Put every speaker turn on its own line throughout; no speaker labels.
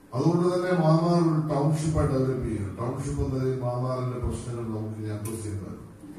അതുകൊണ്ട് തന്നെ മാന്നാർ ഒരു ടൗൺഷിപ്പായിട്ട് ഡെവലപ്പ് ചെയ്യണം ടൗൺഷിപ്പ് എന്ന നിലയിൽ മാന്നാറിന്റെ പ്രശ്നങ്ങൾ നമുക്ക് ഇനി അഡ്രസ് ചെയ്യേണ്ടത്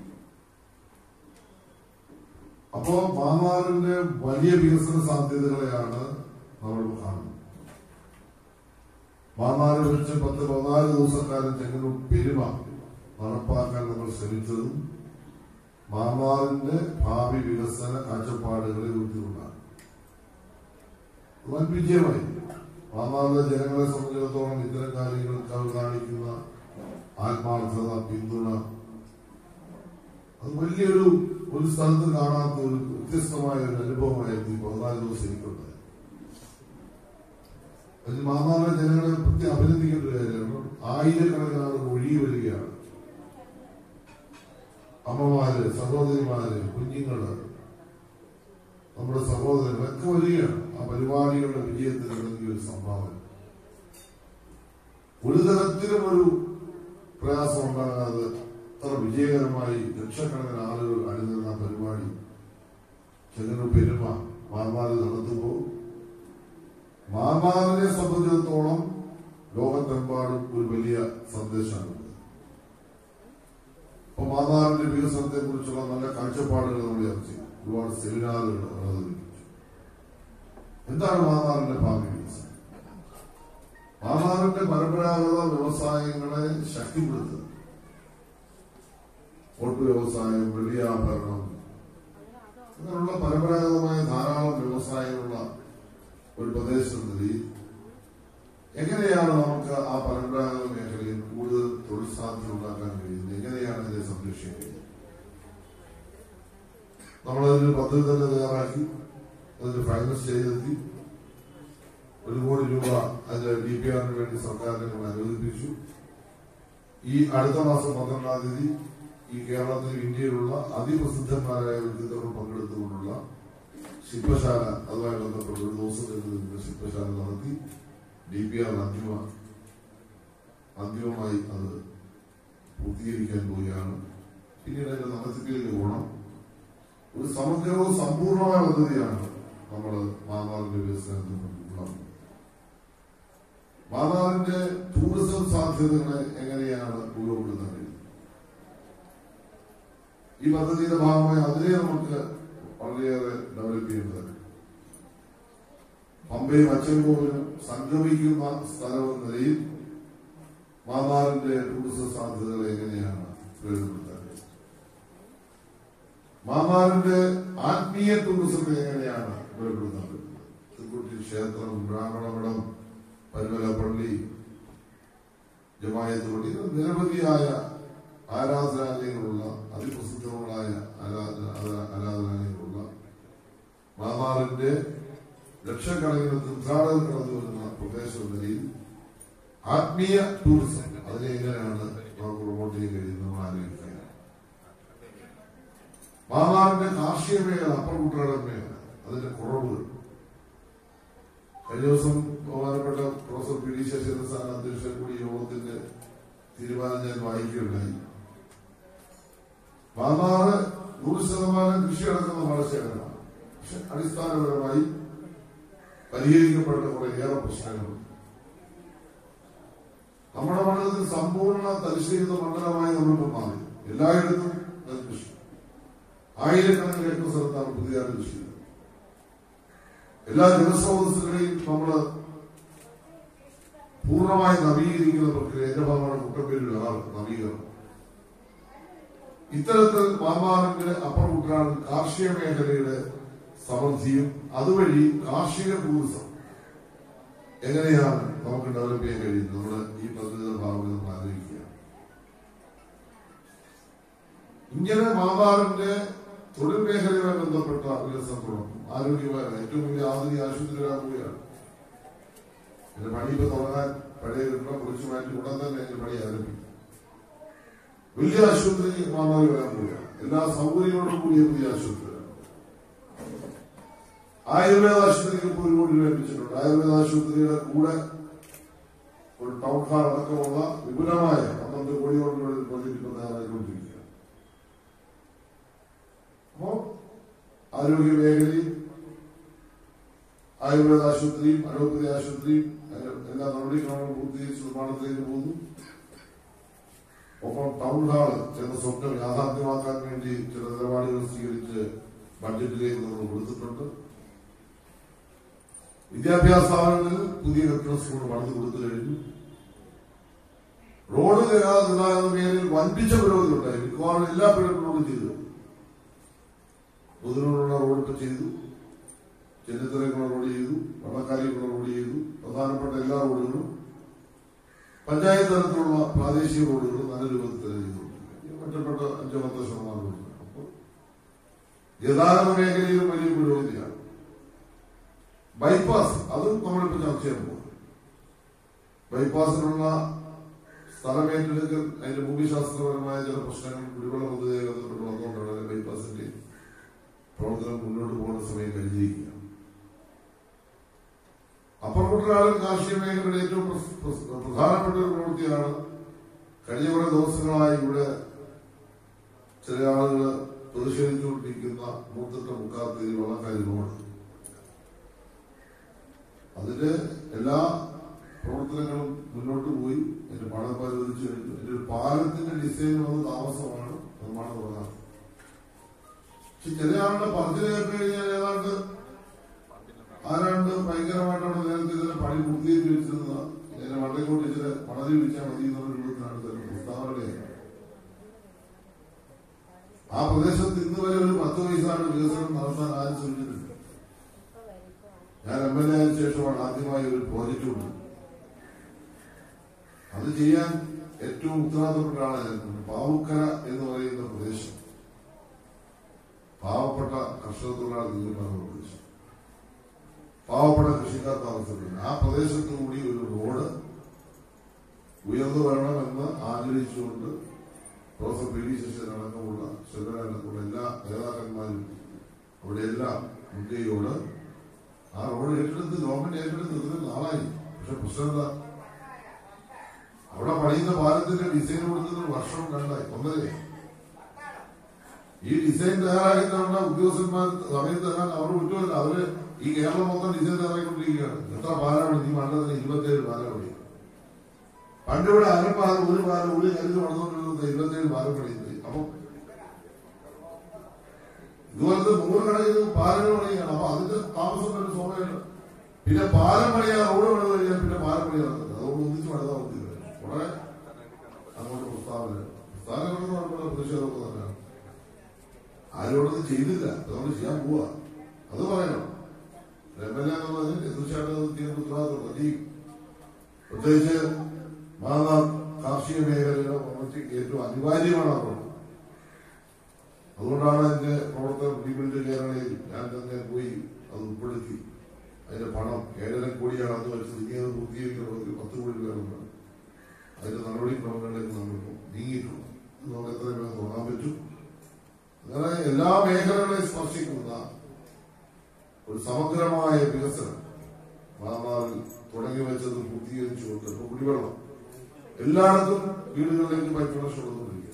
അപ്പോ മാന്നാറിന്റെ വലിയ വികസന സാധ്യതകളെയാണ് നമ്മൾ കാണുന്നത് മാന്നാറ് വെച്ച് പത്ത് പതിനാല് ദിവസക്കാലം ചെങ്ങന്നൂർ പെരുമ നടപ്പാക്കാൻ നമ്മൾ ശ്രമിച്ചതും മാന്നാറിന്റെ ഭാവി വികസന കാഴ്ചപ്പാടുകളെ ഉയർത്തിക്കൊണ്ടാണ് വൻ വിജയമായി മാന്നാറിലെ ജനങ്ങളെ സംബന്ധിച്ചിടത്തോളം ഇത്തരം കാര്യങ്ങൾക്ക് അവർ കാണിക്കുന്ന ആത്മാർത്ഥത പിന്തുണ അത് വലിയൊരു ഒരു സ്ഥലത്ത് കാണാത്ത ഒരു വ്യത്യസ്തമായ ഒരു അനുഭവമായിരുന്നു ഈ പതിനാല് ദിവസം എനിക്കുണ്ടായത് അതിൽ മാന്നാറിലെ ജനങ്ങളെ പ്രത്യേകം അഭിനന്ദിക്കേണ്ട ഒരു കാര്യമാണ് ആയിരക്കണക്കിന് ആളുകൾ ഒഴുകി വരികയാണ് അമ്മമാര് സഹോദരിമാര് കുഞ്ഞുങ്ങള് നമ്മുടെ സഹോദരങ്ങളൊക്കെ വരികയാണ് ആ പരിപാടികളുടെ വിജയത്തിന് നൽകിയ ഒരു സംഭാവന ഒരു തരത്തിലും ഒരു പ്രയാസം ഉണ്ടാകാതെ അത്ര വിജയകരമായി ലക്ഷക്കണക്കിന് ആളുകൾ അണിനിരുന്ന ആ പരിപാടി ചെങ്ങന്നൂർ പെരുമ മാർമാറിൽ നടത്തുമ്പോൾ മാർമാറിനെ സംബന്ധിച്ചിടത്തോളം ലോകത്തെമ്പാടും ഒരു വലിയ സന്ദേശമാണ് അപ്പൊ മാതാവിന്റെ വികസനത്തെ കുറിച്ചുള്ള നല്ല കാഴ്ചപ്പാടുകൾ നമ്മൾ ചർച്ച ചെയ്തു ഒരുപാട് സെമിനാറുകൾ നമ്മൾ അവതരിപ്പിച്ചു എന്താണ് മാതാവിന്റെ ഭാവി വികസനം മാതാവിന്റെ പരമ്പരാഗത വ്യവസായങ്ങളെ ശക്തിപ്പെടുത്തുക ഓട്ട് വ്യവസായം വെള്ളിയാഭരണം അങ്ങനെയുള്ള പരമ്പരാഗതമായ ധാരാളം വ്യവസായങ്ങളുള്ള ഒരു പ്രദേശം നിലയിൽ എങ്ങനെയാണ് നമുക്ക് ആ പരമ്പരാഗത മേഖലയിൽ കൂടുതൽ തൊഴിൽ സാധ്യത ഉണ്ടാക്കാൻ കഴിയുന്നത് എങ്ങനെയാണ് ഇതിനെ സംരക്ഷിക്കുന്നത് നമ്മളതിന് പദ്ധതി തന്നെ തയ്യാറാക്കി അതിന് ഫൈനാൻസ് ചെയ്തെത്തി ഒരു കോടി രൂപ അതിന്റെ ഡി പി ആറിന് വേണ്ടി സർക്കാരിനെ നമ്മൾ അനുവദിപ്പിച്ചു ഈ അടുത്ത മാസം പന്ത്രണ്ടാം തീയതി ഈ കേരളത്തിൽ ഇന്ത്യയിലുള്ള അതിപ്രസിദ്ധന്മാരായ വ്യക്തിത്വങ്ങൾ പങ്കെടുത്തുകൊണ്ടുള്ള ശില്പശാല അതുമായി ബന്ധപ്പെട്ട ഒരു ദിവസം നിന്ന് ശില്പശാല നടത്തി ഡി പി ആർ അന്തിമ അന്തിമമായി അത് പൂർത്തീകരിക്കാൻ പോവുകയാണ് പിന്നീട് അതിന്റെ നടത്തിപ്പിലേക്ക് പോകണം ഒരു സമഗ്രവും സമ്പൂർണമായ പദ്ധതിയാണ് നമ്മൾ മാതാവിന്റെ വികസനത്തിൽ ഉള്ളത് മാതാവിന്റെ ടൂറിസം സാധ്യതകളെ എങ്ങനെയാണ് ഉപയോഗപ്പെടുത്താൻ കഴിയുന്നത് ഈ പദ്ധതിയുടെ ഭാഗമായി അതിനെ നമുക്ക് വളരെയേറെ ഡെവലപ്പ് ചെയ്യേണ്ടതാണ് പമ്പയും അച്ചൻകോവിലും സംഗമിക്കുന്ന സ്ഥലം എന്ന നിലയിൽ മാതാവിന്റെ ടൂറിസം സാധ്യതകളെ എങ്ങനെയാണ് പ്രയോജനപ്പെടുത്താൻ മാതാവിന്റെ ആത്മീയ ടൂറിസത്തെ എങ്ങനെയാണ് പ്രയോജനപ്പെടുത്താൻ പറ്റുന്നത് തിരുക്കുട്ടി ക്ഷേത്രം ബ്രാഹ്മണമഠം പരുമല പള്ളി ജമായത്ത് പള്ളി ഇങ്ങനെ നിരവധിയായ ആരാധനാലയങ്ങളുള്ള അതിപ്രസിദ്ധങ്ങളായ ആരാധന ആരാ- ആരാധനാലയങ്ങളുള്ള മാതാവിന്റെ ലക്ഷക്കണക്കിന് തീർത്ഥാടകർ കടന്നു വരുന്ന പ്രദേശം എന്ന നിലയിൽ ആത്മീയ ടൂറിസം അതിനെ എങ്ങനെയാണ് നമുക്ക് പ്രൊമോട്ട് ചെയ്യാൻ കഴിയുന്നത് നമ്മൾ ആലോചിക്കുകയാണ് മാതാവിന്റെ കാർഷിക മേഖല അപ്പർ കുട്ടനാടൻ മേഖല അതിന്റെ കുറവുകൾ കഴിഞ്ഞ ദിവസം ബഹുമാനപ്പെട്ട professor P D Sasindran sir അധ്യക്ഷൻ കൂടി യോഗത്തിന്റെ തീരുമാനം ഞാൻ വായിക്കുകയുണ്ടായി മാന്നാറ് നൂറ് ശതമാനം കൃഷി നടക്കുന്ന പാടശേഖരമാണ് പക്ഷെ അടിസ്ഥാനപരമായി പരിഹരിക്കപ്പെട്ട കുറേയേറെ പ്രശ്നങ്ങളുണ്ട് നമ്മുടെ മണ്ഡലത്തിൽ സമ്പൂർണ്ണ തരിശീലിത മണ്ഡലമായി നമ്മളിപ്പോൾ മാറി എല്ലായിടത്തും നെൽകൃഷി ആയിരക്കണക്കിന് ഏക്കർ സ്ഥലത്താണ് പുതിയ കൃഷി ചെയ്യുന്നത്. എല്ലാ ജലസ്രോതസ്സുകളെയും നമ്മൾ പൂർണ്ണമായി നവീകരിക്കുന്ന പ്രക്രിയ എന്റെ ഭാഗമാണ് കുട്ടമ്പേരിൽ ആറ് നവീകരണം ഇത്തരത്തിൽ മാമാറിന്റെ അപ്പർ കുട്ടനാട് കാർഷിക മേഖലയുടെ സമൃദ്ധിയും അതുവഴി കാർഷിക ടൂറിസം എങ്ങനെയാണ് നമുക്ക് ഡെവലപ്പ് ചെയ്യാൻ കഴിയുന്നത് നമ്മുടെ ഈ പദ്ധതിയുടെ ഭാഗമായി നമ്മൾ ആലോചിക്കുക ഇങ്ങനെ മാതാവിന്റെ തൊഴിൽ മേഖലയുമായി ബന്ധപ്പെട്ട വികസനത്തോടൊപ്പം ആരോഗ്യമായ ഏറ്റവും വലിയ ആധുനിക ആശുപത്രി വരാൻ പോവുകയാണ് എന്റെ പണി ഇപ്പൊ തുടങ്ങാൻ പഴയ കെട്ടിടം പൊളിച്ചു മാറ്റി ഉടൻ തന്നെ എന്റെ പണി ആരംഭിക്കും വലിയ ആശുപത്രി മാതാവ് വരാൻ പോവുകയാണ് എല്ലാ സൗകര്യങ്ങളോടും കൂടിയ പുതിയ ആശുപത്രി വരാൻ പോവുകയാണ്. ആയുർവേദ ആശുപത്രിക്ക് ഇപ്പോൾ ഒരു കോടി രൂപ ലഭിച്ചിട്ടുണ്ട് ആയുർവേദ ആശുപത്രിയുടെ കൂടെ ഒരു ടൗൺ ഹാൾ അടക്കമുള്ള വിപുലമായ പന്ത്രണ്ട് കോടിയോടുള്ള ഒരു പ്രോജക്റ്റ് ഇപ്പോൾ തയ്യാറായിക്കൊണ്ടിരിക്കുക അപ്പോ ആരോഗ്യ മേഖലയിൽ ആയുർവേദ ആശുപത്രിയും അലോപ്പതി ആശുപത്രിയും അതിന്റെ എല്ലാ നടപടിക്രമങ്ങളും പൂർത്തീകരിച്ച് നിർമ്മാണത്തിലേക്ക് പോകുന്നു ഒപ്പം ടൗൺ ഹാള് എന്ന സ്വപ്നം യാഥാർത്ഥ്യമാക്കാൻ വേണ്ടി ചില നിലപാടുകൾ സ്വീകരിച്ച് ബഡ്ജറ്റിലേക്ക് നമ്മൾ കൊടുത്തിട്ടുണ്ട് വിദ്യാഭ്യാസ സ്ഥാപനങ്ങളിൽ പുതിയ കെട്ടിട സ്കൂൾ പണിത് കൊടുത്തു കഴിഞ്ഞു റോഡ് ഗതാഗത മേഖലയിൽ വൻപിച്ച പുരോഗതി ഉണ്ടായി മിക്കവാറും എല്ലാ പിഴപ്പിനോടും ചെയ്തു പൊതുവിനുള്ള റോഡ് ഇപ്പൊ ചെയ്തു ചെന്നിത്തലയ്ക്കുള്ള റോഡ് ചെയ്തു വള്ളക്കാരിക്കുള്ള റോഡ് ചെയ്തു പ്രധാനപ്പെട്ട എല്ലാ റോഡുകളും പഞ്ചായത്ത് തലത്തിലുള്ള പ്രാദേശിക റോഡുകൾ നല്ല രൂപത്തിൽ തന്നെ ചെയ്തുകൊണ്ടിരിക്കുക മറ്റപ്പെട്ട അഞ്ചോ പത്തോ ശതമാനം റോഡുകൾ അപ്പോൾ ഗതാഗത മേഖലയിലും വലിയ പുരോഗതിയാണ് ബൈപ്പാസ് അതും നമ്മളിപ്പോൾ ചർച്ച ചെയ്യാൻ പോകുന്നത് ബൈപ്പാസിനുള്ള സ്ഥലമേറ്റെടുക്കൽ അതിന്റെ ഭൂമിശാസ്ത്രപരമായ ചില പ്രശ്നങ്ങൾ കുടിവെള്ള പദ്ധതിയെ ബന്ധപ്പെട്ട് വന്നുകൊണ്ടാണ് അതിന്റെ ബൈപ്പാസിന്റെ പ്രവർത്തനം മുന്നോട്ട് പോകുന്ന സമയം കരുതിയിരിക്കുകയാണ് അപ്പുറക്കുട്ടനാടൻ കാർഷിക മേഖലയുടെ ഏറ്റവും പ്രസ്- പ്രസ്- പ്രധാനപ്പെട്ട ഒരു പ്രവൃത്തിയാണ് കഴിഞ്ഞ കുറെ ദിവസങ്ങളായി ഇവിടെ ചില ആളുകൾ പ്രതിഷേധിച്ചുകൊണ്ടിരിക്കുന്ന മൂത്തിട്ട മുക്കാത്തേരി വള്ളക്കാരി റോഡ് അതിന്റെ എല്ലാ പ്രവർത്തനങ്ങളും മുന്നോട്ട് പോയി അതിന്റെ പണം പരിഗണിച്ചു കഴിഞ്ഞു അതിന്റെ ഒരു പാലത്തിന്റെ ഡിസൈൻ വന്ന് താമസമാണ് നിർമ്മാണം തുടങ്ങാറ് പക്ഷെ ചില ആളുടെ പറഞ്ഞു കേട്ട് കഴിഞ്ഞാൽ ഏതാണ്ട് ആരാണ്ട് ഭയങ്കരമായിട്ടാണ് നേരത്തെ ഇതിനെ പണി പൂർത്തീകരിച്ച് വെച്ചിരുന്നത് ഇതിനെ വണ്ടേക്കോട്ട് ഇച്ചിരി പണതി വിളിച്ചാൽ മതി എന്നുള്ള രൂപത്തിലാണ് ഇതിന്റെ പ്രസ്താവനയാണ് ആ പ്രദേശത്ത് ഇന്ന് വരെ ഒരു പത്ത് പൈസയാണ് വികസനം നടത്താൻ ആരും ശ്രമിച്ചിട്ടില്ല ഞാൻ എം എൽ എ ആയതിനു ശേഷമാണ് ആദ്യമായി ഒരു പ്രോജക്റ്റ് ഉണ്ട് അത് ചെയ്യാൻ ഏറ്റവും ഉത്തരവാദിത്തപ്പെട്ട ആളായിരുന്നു പാവുക്കര എന്ന് പറയുന്ന പ്രദേശം പാവപ്പെട്ട കർഷക തൊഴിലാളി ജീവിക്കുന്ന പ്രദേശം പാവപ്പെട്ട കൃഷിക്കാർ താമസിക്കുന്നത് ആ പ്രദേശത്തു കൂടി ഒരു റോഡ് ഉയർന്നു വരണമെന്ന് ആഗ്രഹിച്ചുകൊണ്ട് പ്രൊഫസർ പി ഡി ശശിധരൻ അടക്കമുള്ള ശങ്കരൻ അടക്കമുള്ള എല്ലാ നേതാക്കന്മാരും അവിടെ എല്ലാം മുൻകൈയോട് ആ റോഡ് ഏറ്റെടുത്ത് ഗവൺമെന്റ് ഏറ്റെടുത്ത് ഇത്രയും നാളായി പക്ഷെ പ്രശ്നം എന്താ അവിടെ പണിയുന്ന പാലത്തിന്റെ ഡിസൈൻ കൊടുക്കുന്നത് വർഷം രണ്ടായി ഒന്നരയായി ഈ ഡിസൈൻ തയ്യാറാക്കി തന്ന ഉദ്യോഗസ്ഥന്മാർ സമയത്ത് തരാൻ അവർ വിട്ടുമല്ല അവര് ഈ കേരളം മൊത്തം ഡിസൈൻ തയ്യാറാക്കിക്കൊണ്ടിരിക്കുകയാണ് എത്ര പാലാണ് ഈ മണ്ഡലത്തിന് ഇരുപത്തിയേഴ് പാലം പണി പണ്ട് ഇവിടെ അരപ്പാലം ഒരു പാലം ഒരു കരുത് പണിതുകൊണ്ടിരുന്നത് ഇരുപത്തിയേഴ് പാലം പണിയുന്നത് അപ്പൊ ഇതുപോലത്തെ നൂറുകണക്കിന് പാലങ്ങൾ പണിയാണ് അപ്പൊ അതിന്റെ താമസം ഒരു സ്വാഭാവികമാണ് പിന്നെ പാലം പണിയാ റോഡ് പണിത് കഴിഞ്ഞാൽ പിന്നെ പാലം പണി നടക്കുന്നത് അതുകൊണ്ട് ഒന്നിച്ച് പണിതാൽ മതി കുറെ അങ്ങോട്ട് പ്രസ്താവന പ്രസ്താവനകളൊന്നും കുഴപ്പമില്ല പ്രതിഷേധമൊക്കെ തന്നെയാണ് ആരോടൊന്നും ചെയ്തില്ല അതുകൊണ്ട് ചെയ്യാൻ പോവാ അത് പറയണം എം എൽ എ എന്നുള്ളതിന് തീർച്ചയായിട്ടും അത് ചെയ്യുന്ന ഉത്തരവാദിത്തമുണ്ട് ഈ പ്രത്യേകിച്ച് മാതാ കാർഷിക മേഖലയുടെ വളർച്ചയ്ക്ക് ഏറ്റവും അനിവാര്യമാണ് ആ റോഡ് അതുകൊണ്ടാണ് എന്റെ പ്രവർത്തനം റീബിൽഡ് കേരളയിൽ ഞാൻ തന്നെ പോയി അത് ഉൾപ്പെടുത്തി അതിന്റെ പണം ഏഴര കോടിയാണ് അന്ന് വെച്ചത് ഇനി അത് പൂർത്തീകരിക്കണമെങ്കിൽ പത്ത് കോടി രൂപ അതിന്റെ നടപടിക്രമങ്ങളിലേക്ക് നമ്മളിപ്പോൾ നീങ്ങിയിട്ടുണ്ട് ഇത് നമുക്ക് എത്രയും വേഗം തുടങ്ങാൻ പറ്റും അങ്ങനെ എല്ലാ മേഖലകളെയും സ്പർശിക്കുന്ന ഒരു സമഗ്രമായ വികസനം മാമാവിൽ തുടങ്ങി വെച്ചത് പൂർത്തീകരിച്ചുകൊണ്ട് ഇപ്പൊ കുടിവെള്ളം എല്ലായിടത്തും വീടുകളിലേക്ക് പൈപ്പ് കണക്ഷൻ കൊടുത്തുകൊണ്ടിരിക്കുക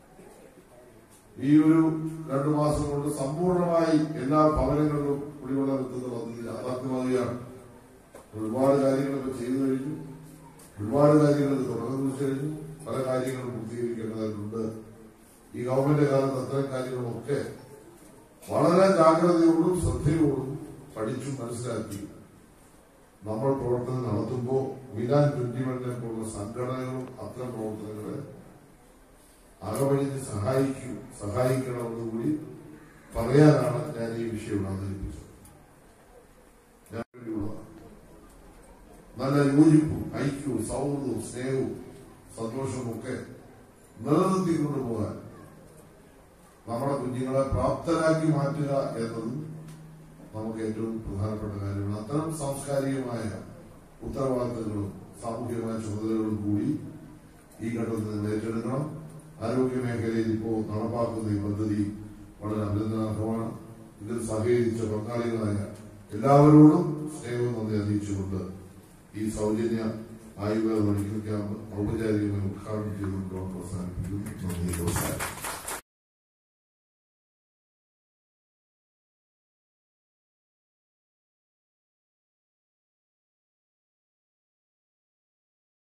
ഈ ഒരു രണ്ടു മാസം കൊണ്ട് സമ്പൂർണമായി എല്ലാ ഭവനങ്ങളിലും കുടിവെള്ളം എത്തുന്ന പദ്ധതി യാഥാർത്ഥ്യമാകുകയാണ് ഒരുപാട് കാര്യങ്ങൾ ഇപ്പൊ ചെയ്തു കഴിഞ്ഞു ഒരുപാട് കാര്യങ്ങൾ തുടർന്നു കഴിഞ്ഞു പല കാര്യങ്ങളും പൂർത്തീകരിക്കേണ്ടതായിട്ടുണ്ട് ഈ ഗവൺമെന്റ് കാലത്ത് അത്തരം കാര്യങ്ങളുമൊക്കെ വളരെ ജാഗ്രതയോടും ശ്രദ്ധയോടും പഠിച്ചു മനസ്സിലാക്കി നമ്മൾ പ്രവർത്തനം നടത്തുമ്പോൾ മിലാൻ ട്വന്റി വണ്ണിനെ പോലുള്ള സംഘടനകളും അത്തരം പ്രവർത്തനങ്ങളെ അകവഴിഞ്ഞ് സഹായിക്കൂ സഹായിക്കണമെന്ന് കൂടി പറയാനാണ് ഞാൻ ഈ വിഷയം അവതരിപ്പിച്ചത് ഞാൻ വേണ്ടിയുള്ളതാണ് നല്ല യോജിപ്പും ഐക്യവും സൗഹൃദവും സ്നേഹവും സന്തോഷവും ഒക്കെ നിലനിർത്തിക്കൊണ്ടു പോകാൻ നമ്മുടെ കുഞ്ഞുങ്ങളെ പ്രാപ്തരാക്കി മാറ്റുക എന്നതും നമുക്ക് ഏറ്റവും പ്രധാനപ്പെട്ട കാര്യമാണ് അത്തരം സാംസ്കാരികമായ ഉത്തരവാദിത്തങ്ങളും സാമൂഹികമായ ചുമതലകളും കൂടി ഈ ഘട്ടത്തിൽ നിന്ന് ഏറ്റെടുക്കണം ആരോഗ്യ മേഖലയിൽ ഇപ്പോൾ നടപ്പാക്കുന്ന ഈ പദ്ധതി വളരെ അഭിനന്ദനാർഹമാണ് ഇതിൽ സഹകരിച്ച പങ്കാളികളായ എല്ലാവരോടും സ്നേഹവും നന്ദി അറിയിച്ചുകൊണ്ട് ഈ സൗജന്യ ആയുർവേദ മെഡിക്കൽ ക്യാമ്പ് ഔപചാരികമായി ഉദ്ഘാടനം ചെയ്തുകൊണ്ട് അവസാനിപ്പിക്കുന്നു നന്ദി നമസ്കാരം